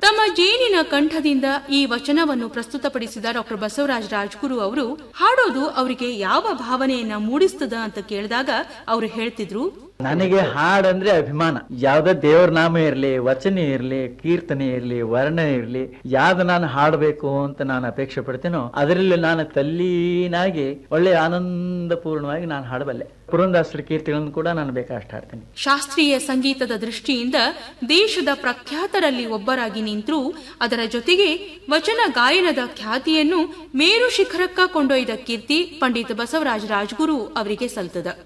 ತಮ್ಮ ಜೇನಿನ ಕಂಠದಿಂದ ಈ ವಚನವನ್ನು ಪ್ರಸ್ತುತಪಡಿಸಿದ ಡಾಕ್ಟರ್ ಬಸವರಾಜ ರಾಜ್ಗುರು ಅವರು ಹಾಡೋದು ಅವರಿಗೆ ಯಾವ ಭಾವನೆಯನ್ನ ಮೂಡಿಸ್ತದ ಅಂತ ಕೇಳಿದಾಗ ಅವರು ಹೇಳ್ತಿದ್ರು ನನಗೆ ಹಾಡಂದ್ರೆ ಅಭಿಮಾನ ಯಾವ್ದೇ ದೇವ್ರ ನಾಮ ಇರ್ಲಿ ವಚನ ಇರ್ಲಿ ಕೀರ್ತನೆ ಇರ್ಲಿ ವರ್ಣ ಇರ್ಲಿ ಯಾವ್ದು ನಾನು ಹಾಡಬೇಕು ಅಂತ ನಾನು ಅಪೇಕ್ಷೆ ಪಡ್ತೇನೋ ಅದರಲ್ಲಿ ನಾನು ತಲ್ಲೀನಾಗಿ ಒಳ್ಳೆ ಆನಂದಪೂರ್ಣವಾಗಿ ನಾನು ಹಾಡಬಲ್ಲೆ ಪುರಂದಾಸರ ಕೀರ್ತಿಗಳನ್ನು ಕೂಡ ನಾನು ಬೇಕಾಷ್ಟು ಹಾಡ್ತೀನಿ ಶಾಸ್ತ್ರೀಯ ಸಂಗೀತದ ದೃಷ್ಟಿಯಿಂದ ದೇಶದ ಪ್ರಖ್ಯಾತರಲ್ಲಿ ಒಬ್ಬರಾಗಿ ನಿಂತರೂ ಅದರ ಜೊತೆಗೆ ವಚನ ಗಾಯನದ ಖ್ಯಾತಿಯನ್ನು ಮೇರು ಶಿಖರಕ್ಕ ಕೊಂಡೊಯ್ದ ಕೀರ್ತಿ ಪಂಡಿತ ಬಸವರಾಜ ರಾಜ್ಗುರು ಅವರಿಗೆ ಸಲ್ತದ